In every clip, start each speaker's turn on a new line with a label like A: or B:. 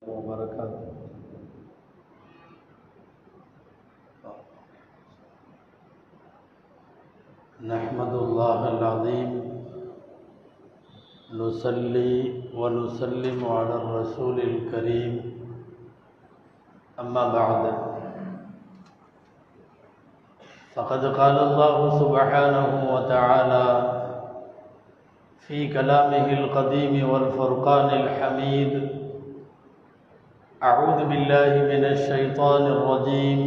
A: وبركاته نحمد الله العظيم نصلي ونسلم على الرسول الكريم أما بعد فقد قال الله سبحانه وتعالى في كلامه القديم والفرقان الحميد أعوذ بالله من الشيطان الرجيم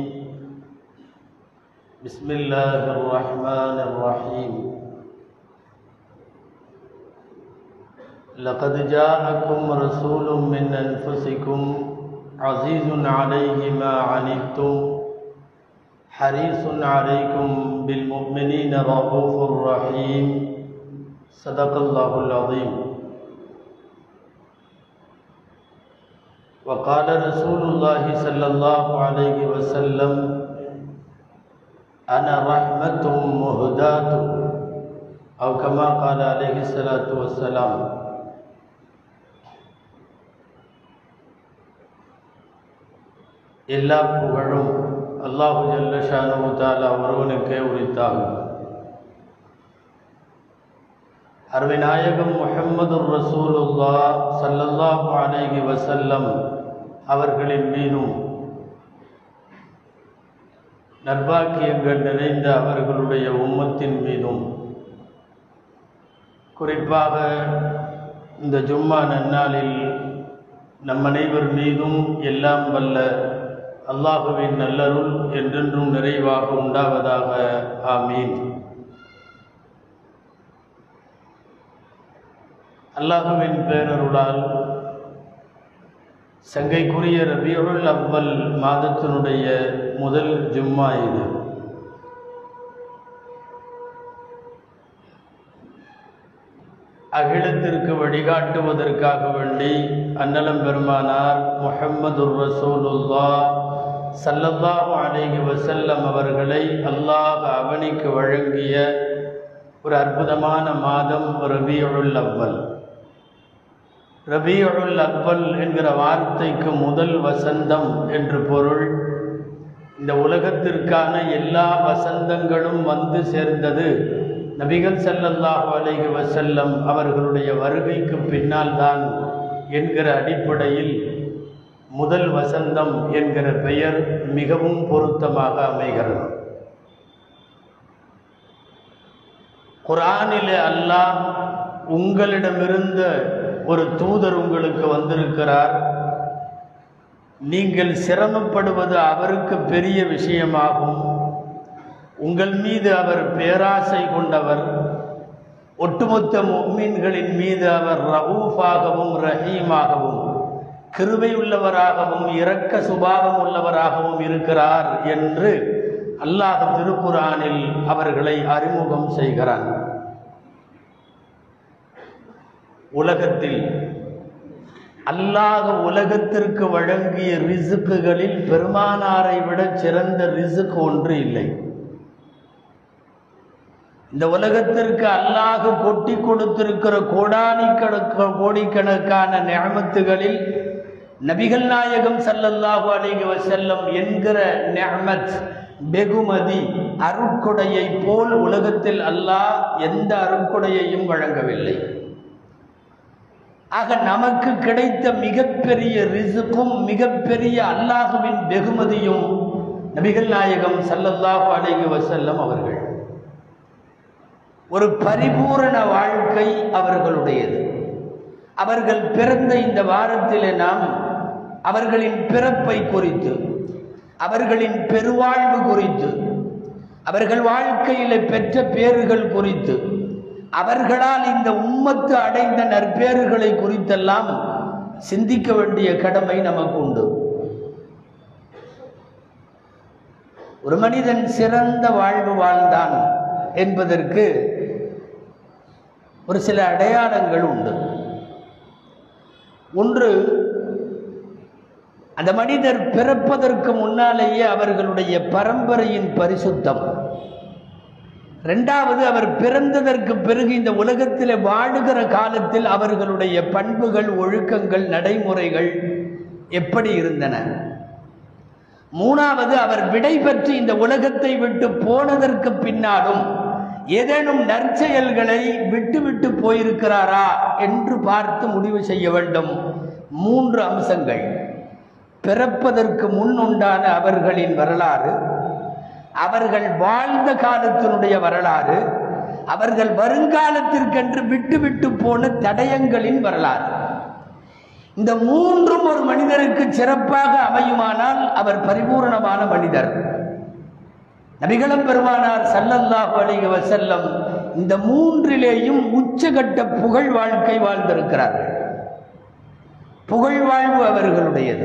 A: بسم الله الرحمن الرحيم لقد جاءكم رسول من أنفسكم عزيز عليه ما عنتم حريص عليكم بالمؤمنين رؤوف رحيم صدق الله العظيم وقال رسول الله صلى الله عليه وسلم أنا رحمة مهداة أو كما قال عليه الصلاة والسلام எல்லா புகழும் அல்லாஹு ஜல்லஷானு தாலா ஒருவனுக்கே உரித்தாகும் அருவிநாயகம் முஹம்மது ரசூலுல்லா சல்லல்லாஹு அலைஹி வசல்லம் அவர்களின் மீதும் நற்பாக்கியங்கள் நிறைந்த அவர்களுடைய உம்மத்தின் மீதும் குறிப்பாக இந்த ஜும்மா நன்னாளில் நம் அனைவர் மீதும் எல்லாம் வல்ல அல்லாஹுவின் நல்லருள் என்றென்றும் நிறைவாக உண்டாவதாக ஆமீன் அல்லாஹுவின் பேரருளால் சங்கைக்குரிய ரபியுல் அவ்வல் மாதத்தினுடைய முதல் ஜும்மா இது அகிலத்திற்கு வழிகாட்டுவதற்காக வேண்டி அன்னலம் பெருமானார் முஹம்மது ரசூலுல்லா சல்லல்லாஹு அலைஹி வசல்லம் அவர்களை அல்லாஹ் அவனிக்கு வழங்கிய ஒரு அற்புதமான மாதம் ரபியுல் அவ்வல் ரபியுல் அக்பல் என்கிற வார்த்தைக்கு முதல் வசந்தம் என்று பொருள் இந்த உலகத்திற்கான எல்லா வசந்தங்களும் வந்து சேர்ந்தது நபிகள் செல்லல்லாஹு அலைஹி வசல்லம் அவர்களுடைய வருகைக்கு பின்னால் தான் என்கிற அடிப்படையில் முதல் வசந்தம் என்கிற பெயர் மிகவும் பொருத்தமாக அமைகிறது குரானிலே அல்லாஹ் உங்களிடமிருந்த ஒரு தூதர் உங்களுக்கு வந்திருக்கிறார் நீங்கள் சிரமப்படுவது அவருக்கு பெரிய விஷயமாகும் உங்கள் மீது அவர் பேராசை கொண்டவர் ஒட்டுமொத்த மீன்களின் மீது அவர் ரவுஃபாகவும் ரஹீமாகவும் கிருபை உள்ளவராகவும் இரக்க சுபாவம் உள்ளவராகவும் இருக்கிறார் என்று அல்லாஹ் திருக்குறானில் அவர்களை அறிமுகம் செய்கிறான் உலகத்தில் அல்லாஹ் உலகத்திற்கு வழங்கிய ரிசுக்குகளில் பெருமானாரை விட சிறந்த ரிசுக்கு ஒன்று இல்லை இந்த உலகத்திற்கு அல்லாஹ் கொட்டி கொடுத்திருக்கிற கோடானி கணக்கு கோடிக்கணக்கான நியமத்துகளில் நபிகள் நாயகம் சல்லல்லாஹு அலைஹி வசல்லம் என்கிற நியமத் வெகுமதி அருட்கொடையை போல் உலகத்தில் அல்லாஹ் எந்த அருட்கொடையையும் வழங்கவில்லை ஆக நமக்கு கிடைத்த மிகப்பெரிய ரிசுக்கும் மிகப்பெரிய அல்லாஹுவின் வெகுமதியும் நபிகள் நாயகம் சல்லல்லாஹு அலைஹி வசல்லம் அவர்கள் ஒரு பரிபூரண வாழ்க்கை அவர்களுடையது அவர்கள் பிறந்த இந்த வாரத்திலே நாம் அவர்களின் பிறப்பை குறித்து அவர்களின் பெருவாழ்வு குறித்து அவர்கள் வாழ்க்கையில் பெற்ற பேறுகள் குறித்து அவர்களால் இந்த உம்மத்து அடைந்த நற்பேறுகளை குறித்தெல்லாம் சிந்திக்க வேண்டிய கடமை நமக்கு உண்டு ஒரு மனிதன் சிறந்த வாழ்வு வாழ்ந்தான் என்பதற்கு ஒரு சில அடையாளங்கள் உண்டு ஒன்று அந்த மனிதர் பிறப்பதற்கு முன்னாலேயே அவர்களுடைய பரம்பரையின் பரிசுத்தம் ரெண்டாவது அவர் பிறந்ததற்கு பிறகு இந்த உலகத்தில் வாழுகிற காலத்தில் அவர்களுடைய பண்புகள் ஒழுக்கங்கள் நடைமுறைகள் எப்படி இருந்தன மூணாவது அவர் விடை பெற்று இந்த உலகத்தை விட்டு போனதற்கு பின்னாலும் ஏதேனும் நற்செயல்களை விட்டு விட்டு போயிருக்கிறாரா என்று பார்த்து முடிவு செய்ய வேண்டும் மூன்று அம்சங்கள் பிறப்பதற்கு முன் உண்டான அவர்களின் வரலாறு அவர்கள் வாழ்ந்த காலத்தினுடைய வரலாறு அவர்கள் வருங்காலத்திற்கென்று விட்டு விட்டு போன தடயங்களின் வரலாறு இந்த மூன்றும் ஒரு மனிதருக்கு சிறப்பாக அமையுமானால் அவர் பரிபூரணமான மனிதர் நபிகளம் பெருமானார் சல்லல்லாஹு அலைஹி வஸல்லம் இந்த மூன்றிலேயும் உச்சகட்ட புகழ் வாழ்க்கை வாழ்ந்திருக்கிறார்கள் புகழ் வாழ்வு அவர்களுடையது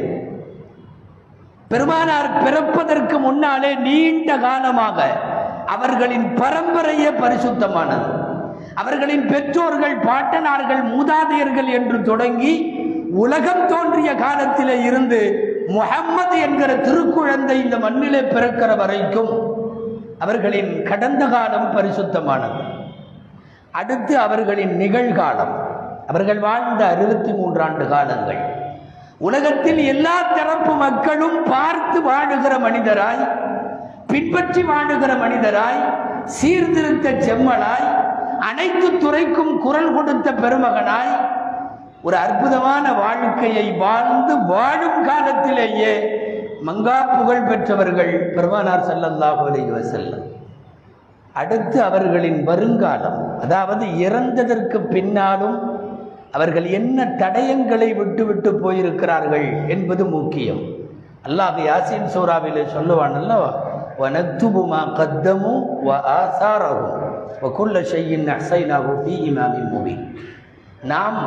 A: பெருமானார் பிறப்பதற்கு முன்னாலே நீண்ட காலமாக அவர்களின் பரம்பரையே பரிசுத்தமானது அவர்களின் பெற்றோர்கள் பாட்டனார்கள் மூதாதையர்கள் என்று தொடங்கி உலகம் தோன்றிய காலத்திலே இருந்து முஹம்மது என்கிற திருக்குழந்தை இந்த மண்ணிலே பிறக்கிற வரைக்கும் அவர்களின் கடந்த காலம் பரிசுத்தமானது அடுத்து அவர்களின் நிகழ்காலம் அவர்கள் வாழ்ந்த அறுபத்தி மூன்று ஆண்டு காலங்கள் உலகத்தில் எல்லா தரப்பு மக்களும் பார்த்து வாழுகிற மனிதராய் பின்பற்றி வாழுகிற மனிதராய் சீர்திருத்த செம்மலாய் அனைத்து துறைக்கும் குரல் கொடுத்த பெருமகனாய் ஒரு அற்புதமான வாழ்க்கையை வாழ்ந்து வாழும் காலத்திலேயே மங்கா புகழ் பெற்றவர்கள் பெருமானார் ஸல்லல்லாஹு அலைஹி வஸல்லம் அடுத்து அவர்களின் வருங்காலம் அதாவது இறந்ததற்கு பின்னாலும் அவர்கள் என்ன தடயங்களை விட்டுவிட்டு போயிருக்கிறார்கள் என்பது முக்கியம் அல்லாஹ் யாசின் சூறாவிலே சொல்லுவான் அல்லவா وَنَكْتُبُ مَا قَدَّمُوا وَآثَارَهُمْ وَكُلَّ شَيْءٍ أَحْصَيْنَاهُ فِي إِمَامٍ مُبِينٍ நாம்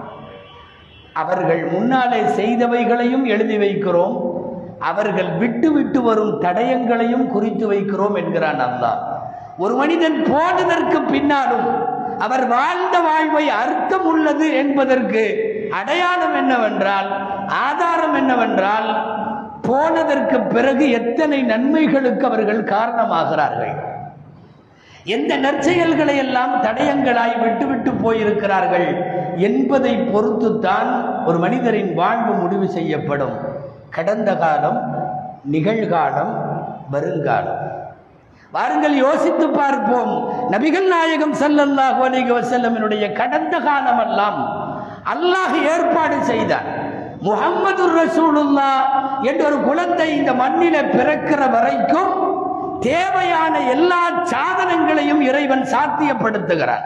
A: அவர்கள் முன்னாலே செய்தவைகளையும் எழுதி வைக்கிறோம் அவர்கள் விட்டு விட்டு வரும் தடயங்களையும் குறித்து வைக்கிறோம் என்கிறான் அல்லாஹ் ஒரு மனிதன் போனதற்கு பின்னாலும் அவர் வாழ்ந்த வாழ்வை அர்த்தம் உள்ளது என்பதற்கு அடையாளம் என்னவென்றால் ஆதாரம் என்னவென்றால் போனதற்கு பிறகு எத்தனை நன்மைகளுக்கு அவர்கள் காரணமாகிறார்கள் எந்த நற்செயல்களை எல்லாம் தடயங்களாய் விட்டுவிட்டு போயிருக்கிறார்கள் என்பதை பொறுத்துத்தான் ஒரு மனிதரின் வாழ்வு முடிவு செய்யப்படும் கடந்த காலம் நிகழ்காலம் வருங்காலம் வாருங்கள் யோசித்து பார்ப்போம் நபிகள் நாயகம் ஸல்லல்லாஹு அலைஹி வஸல்லமினுடைய கடந்த காலமெல்லாம் அல்லாஹ் ஏற்பாடு செய்தார் முஹம்மது ரசூலுல்லா என்ற ஒரு குழந்தை இந்த மண்ணில பிறக்கிற வரைக்கும் தேவையான எல்லா சாதனங்களையும் இறைவன் சாத்தியப்படுத்துகிறார்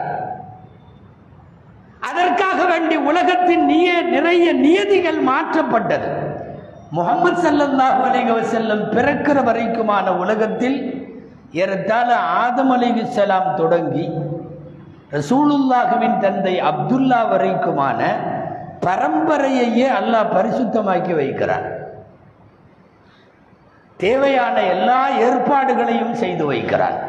A: அதற்காக வேண்டி உலகத்தின் நிய நிறைய நியதிகள் மாற்றப்பட்டது முகமது ஸல்லல்லாஹு அலைஹி வஸல்லம் பிறக்கிற வரைக்குமான உலகத்தில் ஏறத்தாழ ஆதம் அலைஹிஸ்ஸலாம் தொடங்கி ரசூலுல்லாஹுவின் தந்தை அப்துல்லா வரைக்குமான பரம்பரையையே அல்லாஹ் பரிசுத்தமாக்கி வைக்கிறார் தேவையான எல்லா ஏற்பாடுகளையும் செய்து வைக்கிறார்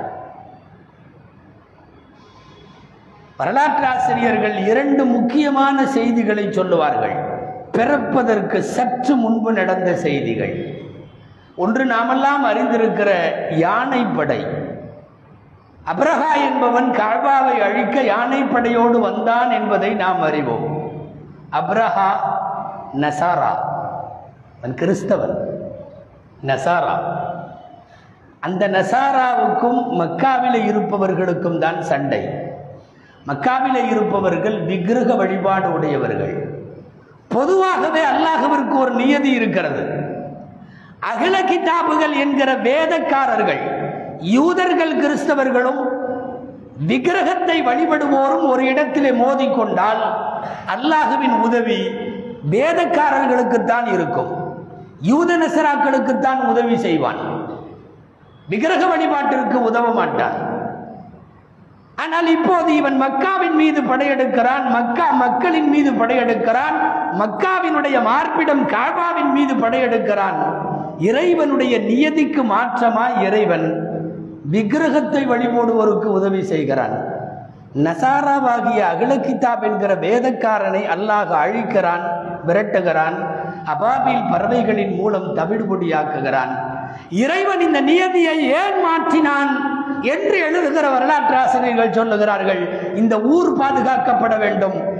A: வரலாற்று ஆசிரியர்கள் இரண்டு முக்கியமான செய்திகளை சொல்லுவார்கள் பிறப்பதற்கு சற்று முன்பு நடந்த செய்திகள் ஒன்று நாமெல்லாம் அறிந்திருக்கிற யானைப்படை அப்ரஹா என்பவன் காபாவை அழிக்க யானைப்படையோடு வந்தான் என்பதை நாம் அறிவோம் அப்ரஹா நசாரா அவன் கிறிஸ்தவன் நசாரா அந்த நசாராவுக்கும் மக்காவிலே இருப்பவர்களுக்கும் தான் சண்டை மக்காவிலே இருப்பவர்கள் விக்கிரக வழிபாடு உடையவர்கள் பொதுவாகவே அல்லாஹ்விற்கு ஒரு நியதி இருக்கிறது அகில கிதாபுகள் என்கிற வேதக்காரர்கள் யூதர்கள் கிறிஸ்தவர்களும் விக்கிரகத்தை வழிபடுவோரும் ஒரு இடத்திலே மோதிக்கொண்டால் அல்லாஹுவின் உதவி வேதக்காரர்களுக்குத்தான் இருக்கும் யூத நசராக்களுக்குத்தான் உதவி செய்வான் விக்கிரக வழிபாட்டிற்கு உதவ மாட்டான் ஆனால் இப்போது இவன் மக்காவின் மீது படையெடுக்கிறான் மக்கா மக்களின் மீது படையெடுக்கிறான் மக்காவினுடைய மார்பிடம் காபாவின் மீது படையெடுக்கிறான் இறைவனுடைய நியதிக்கு மாற்றமாய் இறைவன் விக்கிரகத்தை வழிபடுவோருக்கு உதவி செய்கிறான் நசாராவாகிய அகில கிதாப் என்கிற வேதக்காரனை அல்லாஹ் அழிக்கிறான் விரட்டுகிறான் அபாபில் பறவைகளின் மூலம் தவிடுபொடியாக்குகிறான் இறைவன் இந்த நியதியை ஏன் மாற்றினான் என்று எழுதுகிற வரலாற்று ஆசிரியர்கள் சொல்லுகிறார்கள் இந்த ஊர் பாதுகாக்கப்பட வேண்டும்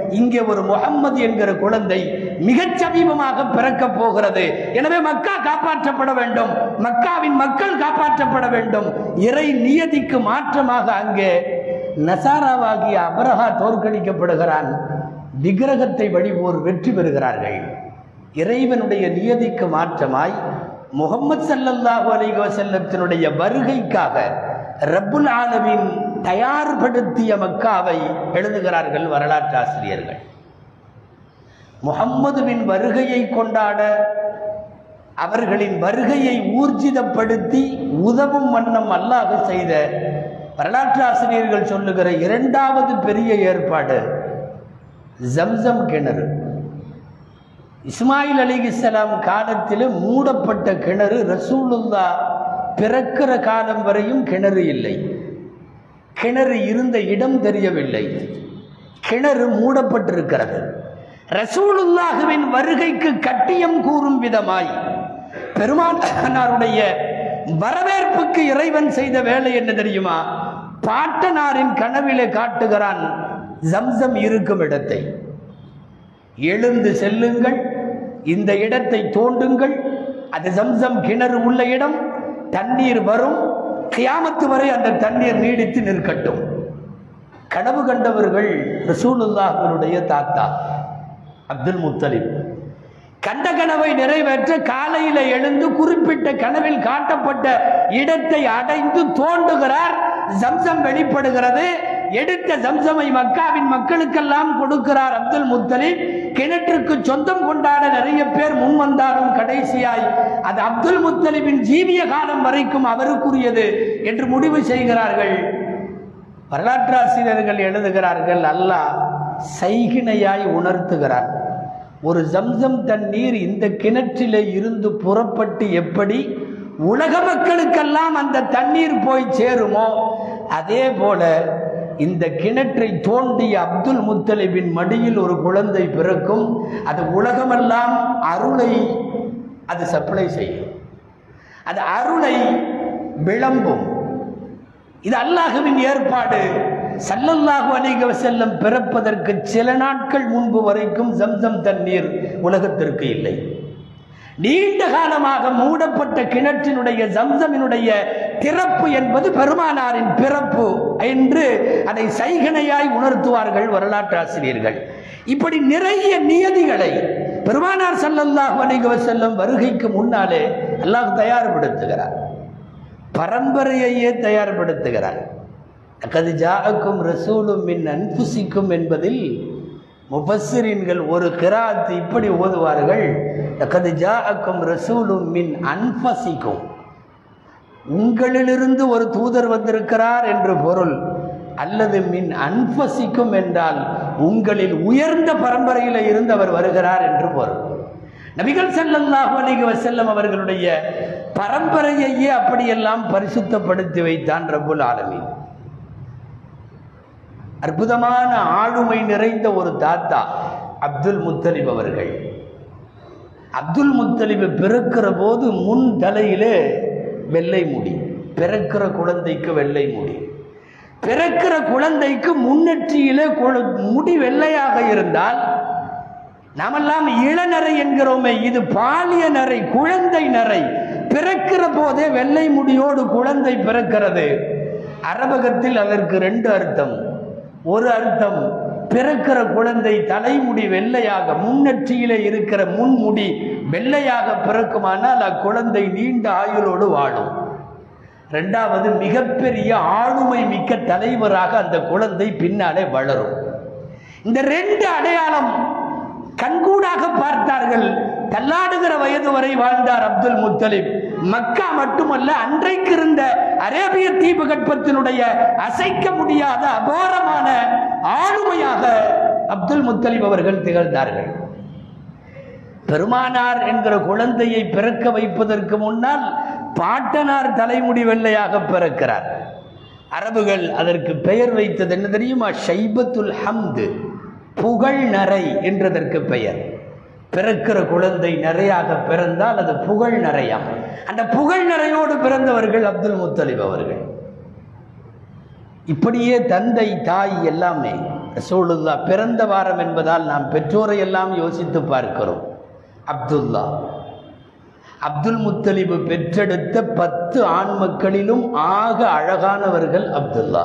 A: இங்கே ஒரு முகம்மது என்கிற குழந்தை மிகச் சமீபமாக பிறக்கப் போகிறது எனவே மக்கா காப்பாற்றப்பட வேண்டும் மக்காவின் மக்கள் காப்பாற்றப்பட வேண்டும் இறை நியதிக்கு மாற்றமாக அங்கே நசாராவாகிய அபரஹா தோற்கடிக்கப்படுகிறான் விக்கிரகத்தை வழிபோர் வெற்றி பெறுகிறார்கள் இறைவனுடைய நியதிக்கு மாற்றமாய் முகமது ஸல்லல்லாஹு அலைஹி வஸல்லத்தினுடைய வருகைக்காக ரப்புல் ஆலமீன் தயார்படுத்திய மக்காவை எழுதுகிறார்கள் வரலாற்று ஆசிரியர்கள் முகம்மதுவின் வருகையை கொண்டாட அவர்களின் வருகையை ஊர்ஜிதப்படுத்தி உதவும் வண்ணம் அல்லாஹ் செய்த வரலாற்று ஆசிரியர்கள் சொல்லுகிற இரண்டாவது பெரிய ஏற்பாடு ஜம்சம் கிணறு இஸ்மாயில் அலிகிஸ்லாம் காலத்தில் மூடப்பட்ட கிணறு ரசூலுல்லா பிறக்கிற காலம் வரையும் கிணறு இல்லை கிணறு இருந்த இடம் தெரியவில்லை கிணறு மூடப்பட்டிருக்கிறது ரசூலுல்லாஹுவின் வருகைக்கு கட்டியம் கூறும் விதமாய் பெருமானாருடைய வரவேற்புக்கு இறைவன் செய்த வேலை என்ன தெரியுமா பாட்டனாரின் கனவிலே காட்டுகிறான் ஜம்சம் இருக்கும் இடத்தை எழுந்து செல்லுங்கள் இந்த இடத்தை தோண்டுங்கள் அது ஜம்சம் கிணறு உள்ள இடம் தண்ணீர் வரும் கியாமத்து வரை அந்த தண்ணீர் நீடித்து நிற்கட்டும் கனவு கண்டவர்கள் ரசூலுல்லாஹனுடைய தாத்தா அப்துல் முத்தலிப் கண்ட கனவை நிறைவேற்ற காலையில எழுந்து குறிப்பிட்ட கனவில் காட்டப்பட்ட இடத்தை அடைந்து தோண்டுகிறார் ஜம்சம் வெளிப்படுகிறது எடுத்த ஜம்சமை மக்காவின் மக்களுக்கெல்லாம் கொடுக்கிறார் அப்துல் முத்தலிப் கிணற்றுக்கு சொந்தம் கொண்டாட நிறைய பேர் முன் வந்தாலும் கடைசியாய் அது அப்துல் முத்தலிபின் ஜீவிய காலம் வரைக்கும் அவருக்குரியது என்று முடிவு செய்கிறார்கள் வரலாற்றாசிரியர்கள் எழுதுகிறார்கள் அல்லாஹ் சைகிணையாய் உணர்த்துகிறார் ஒரு ஜம்சம் தண்ணீர் இந்த கிணற்றிலே இருந்து புறப்பட்டு எப்படி உலக மக்களுக்கெல்லாம் அந்த தண்ணீர் போய் சேருமோ அதே போல இந்த கிணற்றை தோண்டிய அப்துல் முத்தலிபின் மடியில் ஒரு குழந்தை பிறக்கும் அது உலகமெல்லாம் அருளை அது சப்ளை செய்யும் அது அருளை விளம்பும் இது அல்லாஹுவின் ஏற்பாடு சல்லல்லாஹு அலைஹி வஸல்லம் பிறப்பதற்கு சில நாட்கள் முன்பு வரைக்கும் ஜம்சம் தண்ணீர் உலகத்திற்கு இல்லை நீண்ட காலமாக மூடப்பட்ட கிணற்றினுடைய ஜம்சமினுடைய திறப்பு என்பது பெருமானாரின் பிறப்பு என்று அதை சைகனையாய் உணர்த்துவார்கள் வரலாற்று ஆசிரியர்கள் இப்படி நிறைய நியதிகளை பெருமானார் சல்லல்லாஹு அலைஹி வஸல்லம் வருகைக்கு முன்னாலே அல்லாஹ் தயார்படுத்துகிறார் பரம்பரையையே தயார்படுத்துகிறார் அக்கது ஜாஅக்கும் ரசூலும் மின் அன்புசிக்கும் என்பதில் முபஸ்ஸிரீன்கள் ஒரு கிராத் இப்படி ஓதுவார்கள் அக்கது ஜாஅக்கும் ரசூலும் மின் அன்பசிக்கும் உங்களிலிருந்து ஒரு தூதர் வந்திருக்கிறார் என்று பொருள் அல்லது மின் அன்பசிக்கும் என்றால் உங்களில் உயர்ந்த பரம்பரையில் இருந்து அவர் வருகிறார் என்று பொருள் நபிகள் ஸல்லல்லாஹு அலைஹி வஸல்லம் அவர்களுடைய பரம்பரையையே அப்படியெல்லாம் பரிசுத்தப்படுத்தி வைத்தான் ரப்புல் ஆலமீன் அற்புதமான ஆளுமை நிறைந்த ஒரு தாத்தா அப்துல் முத்தலிப் அவர்கள் அப்துல் முத்தலிப் பிறக்கிற போது முன் தலையிலே வெள்ளை முடி பிறக்கிற குழந்தைக்கு வெள்ளை முடி பிறக்கிற குழந்தைக்கு முன்னெற்றியிலே கொழு- முடி வெள்ளையாக இருந்தால் நாமெல்லாம் இளநரை என்கிறோமே இது பாலிய நரை குழந்தை நரை பிறக்கிற போதே வெள்ளை முடியோடு குழந்தை பிறக்கிறது அரபகத்தில் அதற்கு ரெண்டு அர்த்தம் ஒரு அர்த்தம் பிறக்கிற குழந்தை தலைமுடி வெள்ளையாக முன்னெற்றியிலே இருக்கிற முன்முடி வெள்ளையாக பிறக்குமானால் அக்குழந்தை நீண்ட ஆயுளோடு வாழும் ரெண்டாவது மிகப்பெரிய ஆளுமை மிக்க தலைவராக அந்த குழந்தை பின்னாலே வளரும் இந்த ரெண்டு அடையாளம் கண்கூடாக பார்த்தார்கள் தள்ளாடுகிற வயது வரை வாழ்ந்தார் அப்துல் முத்தலிப் மக்கா மட்டுமல்ல அன்றைக்கு இருந்த அரேபிய தீபகற்பத்தினுடைய அசைக்க முடியாத அபாரமான ஆளுமையாக அப்துல் முத்தலிப் அவர்கள் திகழ்ந்தார்கள் பெருமானார் என்கிற குழந்தையை பிறக்க வைப்பதற்கு முன்னால் பாட்டனார் தலைமுடி வெள்ளையாக பிறக்கிறார் அரபுகள் அதற்கு பெயர் வைத்தது என்ன தெரியுமா ஷைபத்துல் ஹம்து புகழ் நரை என்றதற்கு பெயர் பிறக்கிற குழந்தை நிறையாக பிறந்தால் அது புகழ் நரையாம் அந்த புகழ் நரையோடு பிறந்தவர்கள் அப்துல் முத்தலிப் அவர்கள் இப்படியே தந்தை தாய் எல்லாமே ரசூலுல்லா பிறந்த வாரம் என்பதால் நாம் பெற்றோரை எல்லாம் யோசித்து பார்க்கிறோம் அப்துல்லா அப்துல் முத்தலிபு பெற்றெடுத்த பத்து ஆண் மக்களிலும் ஆக அழகானவர்கள் அப்துல்லா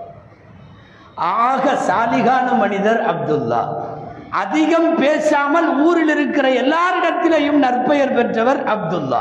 A: ஆக சாலிகான மனிதர் அப்துல்லா அதிகம் பேசாமல் ஊரில் இருக்கிற எல்லாரிடத்திலேயும் நற்பெயர் பெற்றவர் அப்துல்லா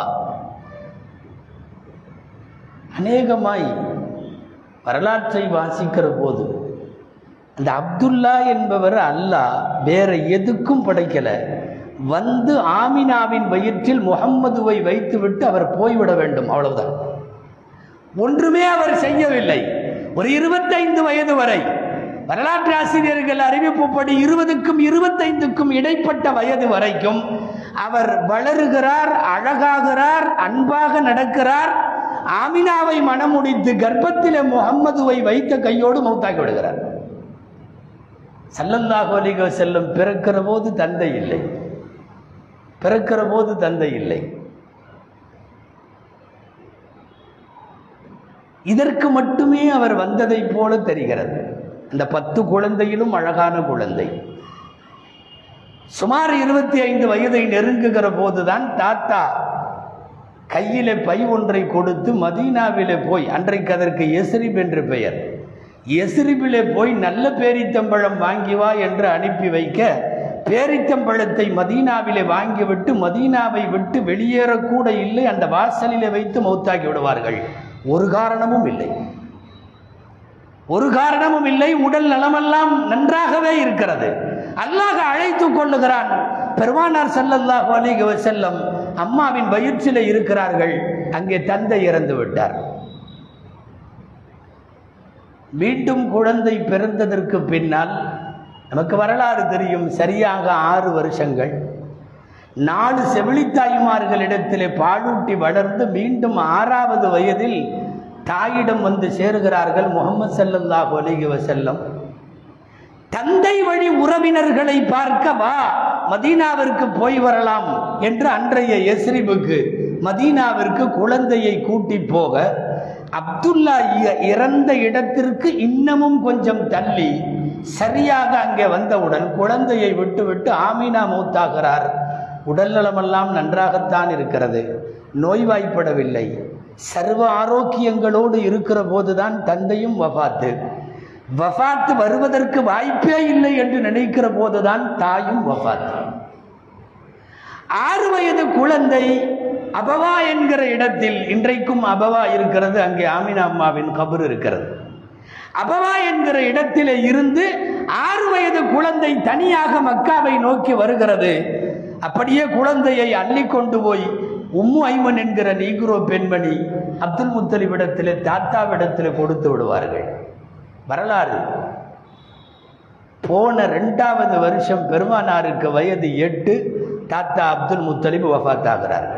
A: அநேகமாய் வரலாற்றை வாசிக்கிற போது அந்த அப்துல்லா என்பவர் அல்லாஹ் வேற எதுக்கும் படைக்கல வந்து ஆமினாவின் வயிற்றில் முகம்மதுவை வைத்துவிட்டு அவர் போய்விட வேண்டும் அவ்வளவுதான் ஒன்றுமே அவர் செய்யவில்லை ஒரு இருபத்தைந்து வயது வரை வரலாற்று ஆசிரியர்கள் அறிவிப்புப்படி இருபதுக்கும் இருபத்தைந்துக்கும் இடைப்பட்ட வயது வரைக்கும் அவர் வளருகிறார் அழகாகிறார் அன்பாக நடக்கிறார் ஆமினாவை மணமுடித்து கர்ப்பத்திலே முகம்மதுவை வைத்த கையோடு மௌத்தாக்கி விடுகிறார் சல்லல்லாஹு அலைஹி வஸல்லம் பிறக்கிற போது தந்தை இல்லை பிறக்கிற போது தந்தை இல்லை இதற்கு மட்டுமே அவர் வந்ததைப் போல தெரிகிறது அந்த பத்து குழந்தையிலும் அழகான குழந்தை சுமார் இருபத்தி ஐந்து வயதை நெருங்குகிற போதுதான் தாத்தா கையிலே பை ஒன்றை கொடுத்து மதீனாவிலே போய் அன்றைக்கு அதற்கு எஸ்ரிப் என்று பெயர் எஸ்ரிபிலே போய் நல்ல பேரித்தம்பழம் வாங்கி வா என்று அனுப்பி வைக்க பேரித்தம்பழத்தை மதீனாவிலே வாங்கிவிட்டு மதீனாவை விட்டு வெளியேறக்கூட இல்லை அந்த வாசலிலே வைத்து மௌத்தாக்கி விடுவார்கள் ஒரு காரணமும் இல்லை ஒரு காரணமும் இல்லை உடல் நலமெல்லாம் நன்றாகவே இருக்கிறது அல்லாஹ் அழைத்து கொள்ளுகிறான் பெருமானார் ஸல்லல்லாஹு அலைஹி வஸல்லம் அம்மாவின் வயிற்றிலே இருக்கிறார்கள் அங்கே தந்தை இறந்து விட்டார் மீண்டும் குழந்தை பிறந்ததற்கு பின்னால் நமக்கு வரலாறு தெரியும் சரியாக ஆறு வருஷங்கள் நாலு செவிலித்தாய்மார்களிடத்திலே பாலூட்டி வளர்ந்து மீண்டும் ஆறாவது வயதில் தாயிடம் வந்து சேருகிறார்கள் முகமது ஸல்லல்லாஹு அலைஹி வஸல்லம் தந்தை வழி உறவினர்களை பார்க்க வா மதீனாவிற்கு போய் வரலாம் என்று அன்றைய எஸ்ரிபுக்கு மதீனாவிற்கு குழந்தையை கூட்டி போக அப்துல்லா இ- இறந்த இடத்திற்கு இன்னமும் கொஞ்சம் தள்ளி சரியாக அங்கே வந்தவுடன் குழந்தையை விட்டுவிட்டு ஆமீனா மௌத்தாகிறார் உடல்நலமெல்லாம் நன்றாகத்தான் இருக்கிறது நோய்வாய்ப்படவில்லை சர்வ ஆரோக்கியங்களோடு இருக்கிற போதுதான் தந்தையும் வஃபாத்து வஃபாத்து வருவதற்கு வாய்ப்பே இல்லை என்று நினைக்கிற போதுதான் தாயும் வஃபாத்து ஆறு வயது குழந்தை அபவா என்கிற இடத்தில் இன்றைக்கும் அபவா இருக்கிறது அங்கே ஆமினா அம்மாவின் கபர் இருக்கிறது அபவா என்கிற இடத்திலே இருந்து ஆறு வயது குழந்தை தனியாக மக்காவை நோக்கி வருகிறது அப்படியே குழந்தையை அள்ளி கொண்டு போய் உம்மு ஐமன் என்கிற நீக்ரோ பெண்மணி அப்துல் முத்தலிபிடத்திலே தாத்தாவிடத்திலே கொடுத்து விடுவார்கள் வரலாறு போன ரெண்டாவது வருஷம் பெருமானாருக்கு வயது எட்டு தாத்தா அப்துல் முத்தலிப் வஃபாத்தாகிறார்கள்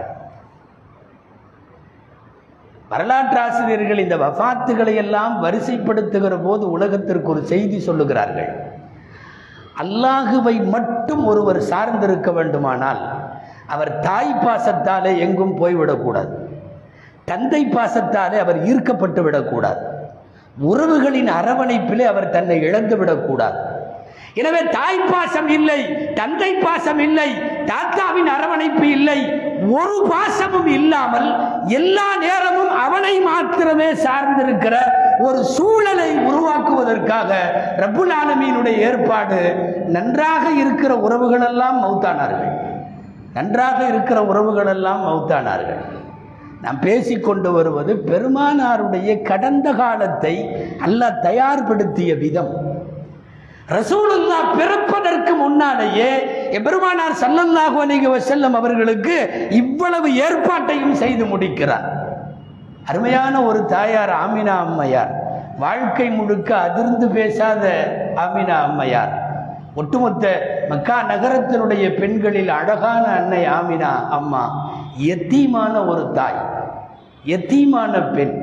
A: வரலாற்று ஆசிரியர்கள் இந்த வஃபாத்துகளை எல்லாம் வரிசைப்படுத்துகிற போது உலகத்திற்கு ஒரு செய்தி சொல்லுகிறார்கள் அல்லாஹுவை மட்டும் ஒருவர் சார்ந்திருக்க வேண்டுமானால் அவர் தாய் பாசத்தாலே எங்கும் போய்விடக்கூடாது தந்தை பாசத்தாலே அவர் ஈர்க்கப்பட்டு விடக்கூடாது உறவுகளின் அரவணைப்பிலே அவர் தன்னை இழந்து விடக்கூடாது எனவே தாய் பாசம் இல்லை தந்தை பாசம் இல்லை தாத்தாவின் அரவணைப்பு இல்லை ஒரு பாசமும் இல்லாமல் எல்லா நேரமும் அவனை மாத்திரமே சார்ந்திருக்கிற ஒரு சூழலை உருவாக்குவதற்காக ரப்புல் ஆலமீனுடைய ஏற்பாடு நன்றாக இருக்கிற உறவுகளெல்லாம் மௌத்தானார்கள் நன்றாக இருக்கிற உறவுகளெல்லாம் மௌத்தானார்கள் நாம் பேசிக்கொண்டு வருவது பெருமானாருடைய கடந்த காலத்தை அல்லாஹ் தயார்படுத்திய விதம் ரசூலுல்லா பிறப்பதற்கு முன்னாலேயே எபெருமானார் ஸல்லல்லாஹு அலைஹி வஸல்லம் அவர்களுக்கு இவ்வளவு ஏற்பாட்டையும் செய்து முடிக்கிறார் அருமையான ஒரு தாயார் ஆமினா அம்மையார் வாழ்க்கை முழுக்க அதிர்ந்து பேசாத ஆமினா அம்மையார் ஒட்டுமொத்த மக்கா நகரத்தினுடைய பெண்களில் அழகான அன்னை ஆமினா அம்மா எத்தீமான ஒரு தாய் எத்தீமான பெண்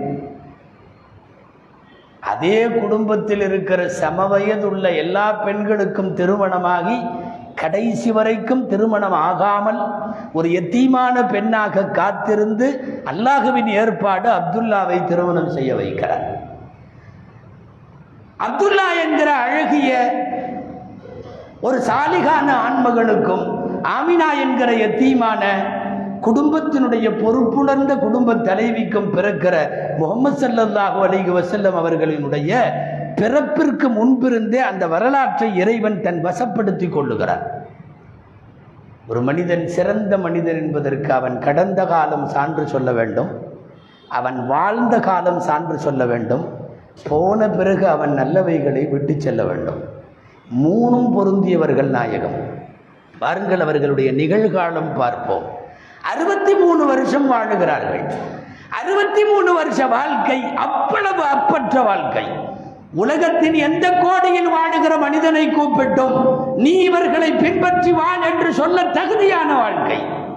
A: அதே குடும்பத்தில் இருக்கிற சமவயதுள்ள எல்லா பெண்களுக்கும் திருமணமாகி கடைசி வரைக்கும் திருமணம் ஆகாமல் ஒரு எத்தீமான பெண்ணாக காத்திருந்து அல்லாஹுவின் ஏற்பாடு அப்துல்லாவை திருமணம் செய்ய வைக்கிறார் அப்துல்லா என்கிற அழகிய ஒரு சாலிகான ஆண்மகனுக்கும் ஆமினா என்கிற எத்தீமான குடும்பத்தினுடைய பொறுப்புணர்ந்த குடும்ப தலைவிக்கும் பிறக்கிற முகமது ஸல்லல்லாஹு அலைஹி வஸல்லம் அவர்களினுடைய பிறப்பிற்கு முன்பிருந்தே அந்த வரலாற்றை இறைவன் தன் வசப்படுத்திக் கொள்ளுகிறார் ஒரு மனிதன் சிறந்த மனிதன் என்பதற்கு அவன் கடந்த காலம் சான்று சொல்ல வேண்டும் அவன் வாழ்ந்த காலம் சான்று சொல்ல வேண்டும் போன பிறகு அவன் நல்லவைகளை விட்டு செல்ல வேண்டும் மூணும் பொருந்தியவர்கள் நாயகம் பாருங்கள் அவர்களுடைய நிகழ்காலம் பார்ப்போம் அறுபத்தி மூணு வருஷம் வாழுகிறார்கள் அறுபத்தி மூணு வருஷ வாழ்க்கை அவ்வளவு அப்பற்ற வாழ்க்கை உலகத்தின் எந்த கோடியில் வாழுகிற மனிதனை கூப்பிட்டும் நீ இவர்களை பின்பற்றி வாழ் என்று சொல்ல தகுதியான வாழ்க்கை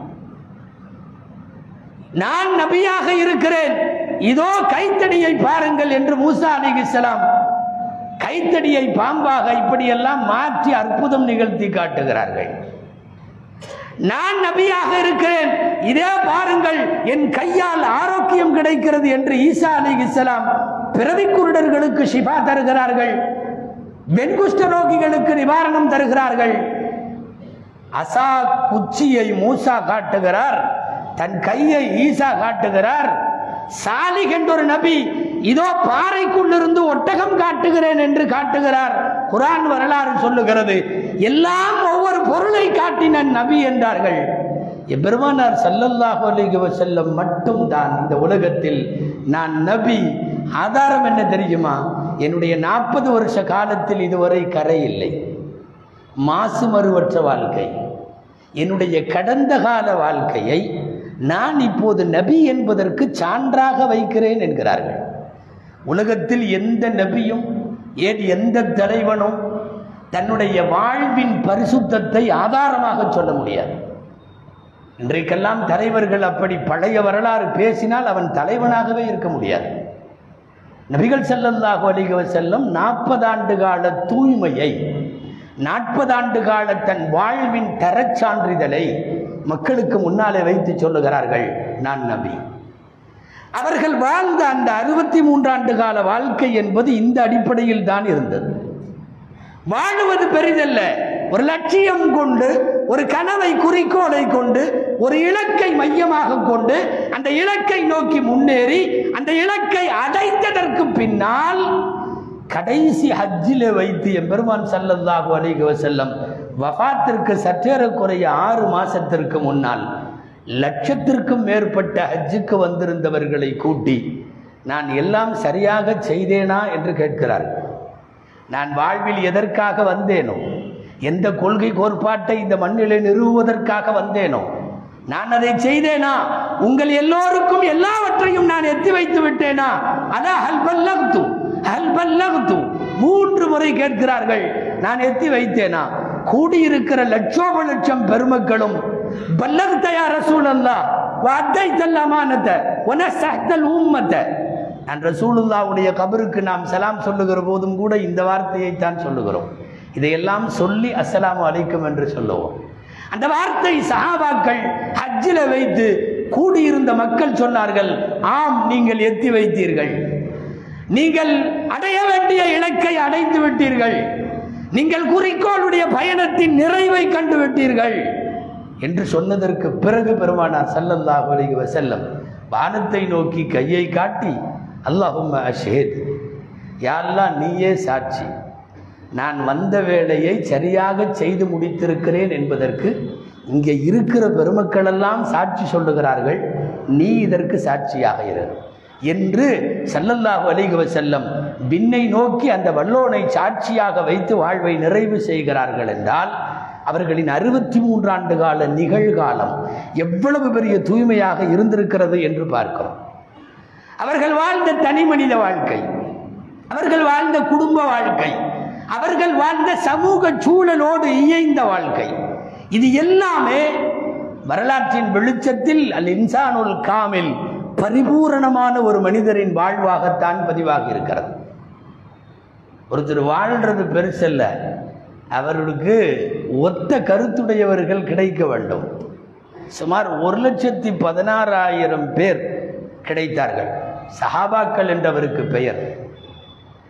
A: நான் நபியாக இருக்கிறேன் இதோ கைத்தடியை பாருங்கள் என்று மூசா அலிகிஸ்லாம் கைத்தடியை பாம்பாக இப்படியெல்லாம் மாற்றி அற்புதம் நிகழ்த்தி காட்டுகிறார்கள் நான் நபியாக இருக்கிறேன் இதே பாருங்கள் என் கையால் ஆரோக்கியம் கிடைக்கிறது என்று ஈசா அலி இஸ்லாம் பிறவி குருடர்களுக்கு ஷிஃபா தருகிறார்கள் வெண்குஷ்ட ரோகிகளுக்கு நிவாரணம் தருகிறார்கள் அசா குச்சியை மூசா காட்டுகிறார் தன் கையை ஈசா காட்டுகிறார் சாலிக் என்ற ஒரு நபி இதோ பாறைக்குள்ளிருந்து ஒட்டகம் காட்டுகிறேன் என்று காட்டுகிறார் குரான் வரலாறு சொல்லுகிறது எல்லாம் ஒவ்வொரு பொருளை காட்டின நபி என்றார்கள் எபெருமானார் ஸல்லல்லாஹு அலைஹி வஸல்லம் மட்டும்தான் இந்த உலகத்தில் நான் நபி ஆதாரம் என்ன தெரியுமா என்னுடைய நாற்பது வருஷ காலத்தில் இதுவரை கரை இல்லை மாசு மறுவற்ற வாழ்க்கை என்னுடைய கடந்த கால வாழ்க்கையை நான் இப்போது நபி என்பதற்கு சான்றாக வைக்கிறேன் என்கிறார்கள் உலகத்தில் எந்த நபியும் ஏன் எந்த தலைவனும் தன்னுடைய வாழ்வின் பரிசுத்தத்தை ஆதாரமாக சொல்ல முடியாது இன்றைக்கெல்லாம் தலைவர்கள் அப்படி பழைய வரலாறு பேசினால் அவன் தலைவனாகவே இருக்க முடியாது நபிகள் ஸல்லல்லாஹு அலைஹி வஸல்லம் நாற்பது ஆண்டு கால தூய்மையை நாற்பது ஆண்டு கால தன் வாழ்வின் தரச் சான்றிதழை மக்களுக்கு முன்னாலே வைத்து சொல்லுகிறார்கள் நான் நபி அவர்கள் வாழ்ந்த அந்த அறுபத்தி மூன்றாண்டு கால வாழ்க்கை என்பது இந்த அடிப்படையில் தான் இருந்தது வாழுவது பெரிதல்ல ஒரு லட்சியம் கொண்டு ஒரு கனவை குறிக்கோளை கொண்டு ஒரு இலக்கை மையமாக கொண்டு அந்த இலக்கை நோக்கி முன்னேறி அந்த இலக்கை அடைந்ததற்கு பின்னால் கடைசி ஹஜ்ஜிலே வைத்து எம்பெருமான் ஸல்லல்லாஹு அலைஹி வஸல்லம் வஃபாத்திற்கு சற்றேறக்குறைய ஆறு மாசத்திற்கு முன்னால் லட்சத்திற்கும் மேற்பட்ட ஹஜ்ஜுக்கு வந்திருந்தவர்களை கூட்டி நான் எல்லாம் சரியாக செய்தேனா என்று கேட்கிறார்கள் நான் வாழ்வில் எதற்காக வந்தேனோ எந்த கொள்கை கோட்பாட்டை இந்த மண்ணிலே நிறுவுவதற்காக வந்தேனோ நான் அதை செய்தேனா உங்கள் எல்லோருக்கும் எல்லாவற்றையும் நான் எத்தி வைத்து விட்டேனா அதான் ஹல்பல்லகுத்து ஹல்பல்லகுத்து மூன்று முறை கேட்கிறார்கள் நான் எத்தி வைத்தேனா கூடியிருக்கிற லட்சோப லட்சம் பெருமக்களும் பல்லகு தயார் ரசூலல்லா வாத்தை தல்லாமானத்தை உன சஹ்தல் உம்மத்தை நான் ரசூலுல்லாவுடைய கபருக்கு நாம் சலாம் சொல்லுகிற போதும் கூட இந்த வார்த்தையைத்தான் சொல்லுகிறோம் இதையெல்லாம் சொல்லி அஸ்ஸலாமு அலைக்கும் என்று சொல்லுவோம் அந்த வார்த்தை சஹாபாக்கள் ஹஜ்ஜில் வைத்து கூடியிருந்த மக்கள் சொன்னார்கள் ஆம் நீங்கள் எத்தி வைத்தீர்கள் நீங்கள் அடைய வேண்டிய இலக்கை அடைந்து விட்டீர்கள் நீங்கள் குறிக்கோளுடைய பயணத்தின் நிறைவை கண்டு விட்டீர்கள் என்று சொன்னதற்கு பிறகு பெருமானார் ஸல்லல்லாஹு அலைஹி வஸல்லம் வானத்தை நோக்கி கையை காட்டி அல்லாஹும்ம அஷேத் யாரெல்லாம் நீயே சாட்சி நான் வந்த வேலையை சரியாக செய்து முடித்திருக்கிறேன் என்பதற்கு இங்கே இருக்கிற பெருமக்களெல்லாம் சாட்சி சொல்லுகிறார்கள் நீ இதற்கு சாட்சியாக இரு என்று ஸல்லல்லாஹு அலைஹி வஸல்லம் விண்ணை நோக்கி அந்த வல்லோனை சாட்சியாக வைத்து வாழ்வை நிறைவு செய்கிறார்கள் என்றால் அவர்களின் அறுபத்தி மூன்றாண்டு கால நிகழ்காலம் எவ்வளவு பெரிய தூய்மையாக இருந்திருக்கிறது என்று பார்க்கிறோம் அவர்கள் வாழ்ந்த தனி மனித வாழ்க்கை அவர்கள் வாழ்ந்த குடும்ப வாழ்க்கை அவர்கள் வாழ்ந்த சமூக சூழலோடு இயைந்த வாழ்க்கை இது எல்லாமே வரலாற்றின் வெளிச்சத்தில் அல் இன்சானுல் காமில் பரிபூரணமான ஒரு மனிதரின் வாழ்வாகத்தான் பதிவாகி இருக்கிறது ஒருத்தர் வாழ்றது பெருசல்ல அவர்களுக்கு ஒத்த கருத்துடையவர்கள் கிடைக்க வேண்டும் சுமார் ஒரு லட்சத்தி பதினாறாயிரம் பேர் கிடைத்தார்கள் சஹாபாக்கள் என்றவருக்கு பெயர்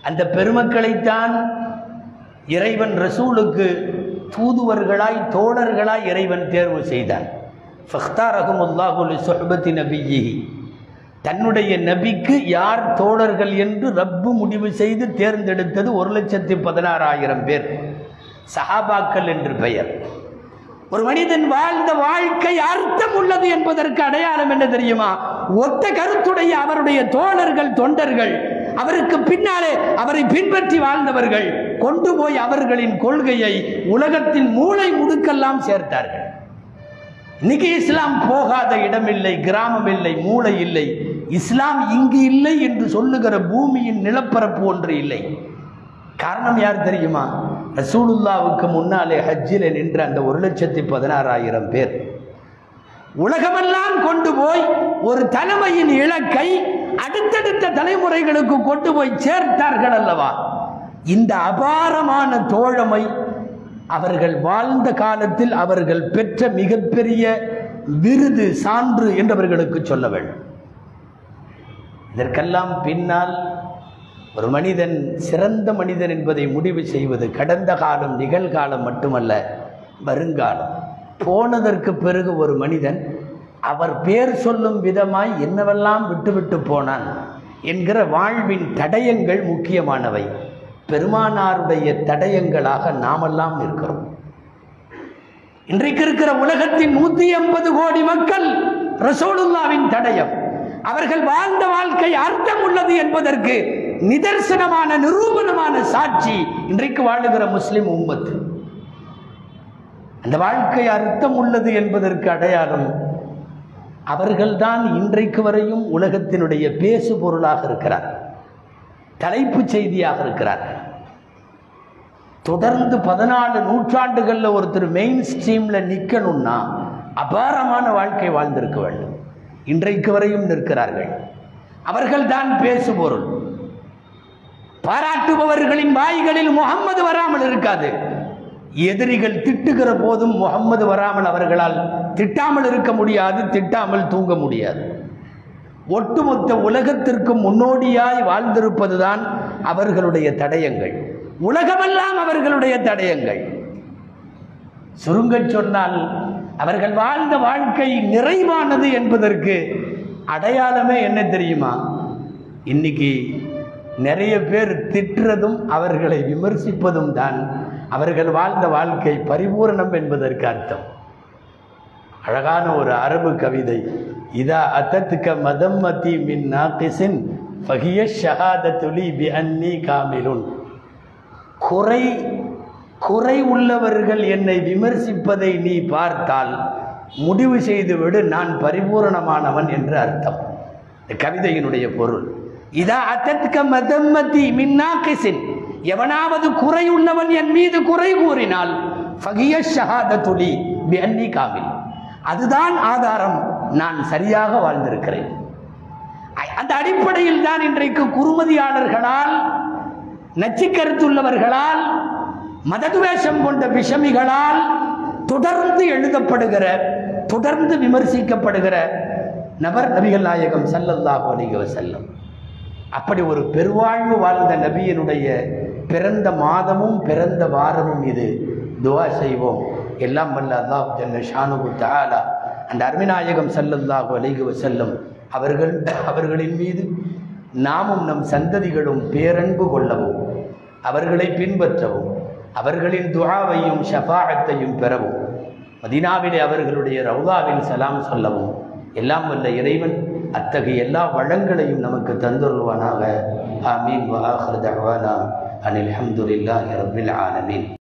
A: அந்த பெருமக்களைத்தான் இறைவன் ரசூலுக்கு தூதுவர்களாய் தோழர்களாய் இறைவன் தேர்வு செய்தான் ஃபக்தாரகுமுல்லாஹுல் சொஹபத்தி நபியிஹி தன்னுடைய நபிக்கு யார் தோழர்கள் என்று ரப்பு முடிவு செய்து தேர்ந்தெடுத்தது ஒரு லட்சத்தி பதினாறாயிரம் பேர் சஹாபாக்கள் என்று பெயர் ஒரு மனிதன் வாழ்ந்த வாழ்க்கை அர்த்தம் உள்ளது என்பதற்கு அடையாளம் என்ன தெரியுமா ஒத்த கருத்துடைய அவருடைய தோழர்கள் தொண்டர்கள் அவருக்கு பின்னாலே அவரை பின்பற்றி வாழ்ந்தவர்கள் கொண்டு போய் அவர்களின் கொள்கையை உலகத்தின் மூளை முடுக்கெல்லாம் சேர்த்தார்கள் இன்னைக்கு இஸ்லாம் போகாத இடமில்லை கிராமம் இல்லை மூளை இல்லை இஸ்லாம் இங்கு இல்லை என்று சொல்லுகிற பூமியின் நிலப்பரப்பு ஒன்று இல்லை காரணம் யார் தெரியுமா ரசூலுல்லாவுக்கு முன்னாலே ஹஜ்ஜில் நின்ற அந்த ஒரு லட்சத்தி பதினாறாயிரம் பேர் உலகமெல்லாம் கொண்டு போய் ஒரு தலைமையின் இலக்கை அடுத்தடுத்த தலைமுறைகளுக்கு கொண்டு போய் சேர்த்தார்கள் அல்லவா இந்த அபாரமான தோழமை அவர்கள் வாழ்ந்த காலத்தில் அவர்கள் பெற்ற மிகப்பெரிய விருது சான்று என்றவர்களுக்கு சொல்ல வேண்டும் இதற்கெல்லாம் பின்னால் ஒரு மனிதன் சிறந்த மனிதன் என்பதை முடிவு செய்வது கடந்த காலம் நிகழ்காலம் மட்டுமல்ல வருங்காலம் போனதற்கு பிறகு ஒரு மனிதன் அவர் பேர் சொல்லும் விதமாய் என்னவெல்லாம் விட்டுவிட்டு போனான் என்கிற வாழ்வின் தடயங்கள் முக்கியமானவை பெருமானாருடைய தடயங்களாக நாமெல்லாம் இருக்கிறோம் இன்றைக்கு இருக்கிற உலகத்தின் நூத்தி எண்பது கோடி மக்கள் ரசோலுல்லாவின் தடயம் அவர்கள் வாழ்ந்த வாழ்க்கை அர்த்தம் உள்ளது என்பதற்கு நிதர்சனமான நிரூபணமான சாட்சி இன்றைக்கு வாழுகிற முஸ்லிம் உம்மத்து அந்த வாழ்க்கை அர்த்தம் உள்ளது என்பதற்கு அடையாளம் அவர்கள்தான் இன்றைக்கு வரையும் உலகத்தினுடைய பேசு பொருளாக இருக்கிறார் தலைப்பு செய்தியாக இருக்கிறார் தொடர்ந்து பதினாலு நூற்றாண்டுகளில் ஒருத்தர் மெயின் ஸ்ட்ரீம்ல நிற்கணும்னா அபாரமான வாழ்க்கை வாழ்ந்திருக்க வேண்டும் இன்றைக்கு வரையும் நிற்கிறார்கள் அவர்கள் தான் பேசுபொருள் பாராட்டுபவர்களின் வாய்களில் முகம்மது வராமல் இருக்காது எதிரிகள் திட்டுகிற போதும் முகம்மது வராமல் அவர்களால் திட்டாமல் இருக்க முடியாது திட்டாமல் தூங்க முடியாது ஒட்டுமொத்த உலகத்திற்கு முன்னோடியாய் வாழ்ந்திருப்பதுதான் அவர்களுடைய தடயங்கள் உலகமெல்லாம் அவர்களுடைய தடயங்கள் சுருங்கச் சொன்னால் அவர்கள் வாழ்ந்த வாழ்க்கை நிறைவானது என்பதற்கு அடையாளமே என்ன தெரியுமா இன்னைக்கு நிறைய பேர் திட்டுறதும் அவர்களை விமர்சிப்பதும் தான் அவர்கள் வாழ்ந்த வாழ்க்கை பரிபூரணம் என்பதற்கு அர்த்தம் அழகான ஒரு அரபு கவிதை இதா அத்தத்துக்க மதம்மதி மின் நாக்கிசின் ஃபகிய ஷஹாதத்துலி பி அன்னி காமிலுன் குறை குறை உள்ளவர்கள் என்னை விமர்சிப்பதை நீ பார்த்தால் முடிவு செய்துவிடு நான் பரிபூரணமானவன் என்று அர்த்தம் இந்த கவிதையினுடைய பொருள் இதா அத்தத்க மதம்மதி மின்னாக்கிசின் எவனாவது குறை உள்ளவன் என் மீது குறை கூறினால் ஃபகிய ஷஹாதத்துலி பி அன்னி காமில் அதுதான் ஆதாரம் நான் சரியாக வாழ்ந்திருக்கிறேன் அ- அந்த அடிப்படையில் தான் இன்றைக்கு குறுமதியாளர்களால் நச்சுக்கருத்துள்ளவர்களால் மததுவேஷம் கொண்ட விஷமிகளால் தொடர்ந்து எழுதப்படுகிற தொடர்ந்து விமர்சிக்கப்படுகிற நபர் நபிகள் நாயகம் ஸல்லல்லாஹு அலைஹி வஸல்லம் அப்படி ஒரு பெருவாழ்வு வாழ்ந்த நபியினுடைய பிறந்த மாதமும் பிறந்த வாரமும் இது துவா செய்வோம் எல்லாம் வல்ல அல்லாஹ் ஜல்ல ஷானுகு தஆலா அந்த அருமைநாயகம் ஸல்லல்லாஹு அலைஹி வஸல்லம் அவர்கள் அவர்களின் மீது நாமும் நம் சந்ததிகளும் பேரன்பு கொள்ளவும் அவர்களை பின்பற்றவும் அவர்களின் துஆவையும் ஷஃபாஅத்தையும் பெறவும் மதீனாவிலே அவர்களுடைய ரவுதாவில் சலாம் சொல்லவும் எல்லாம் வல்ல இறைவன் அத்தகைய எல்லா வளங்களையும் நமக்கு தந்துருவானாக ஆமீன் வ ஆஹிரு தஅவானா அனில் ஹம்துலில்லாஹி ரப்பில் ஆலமீன்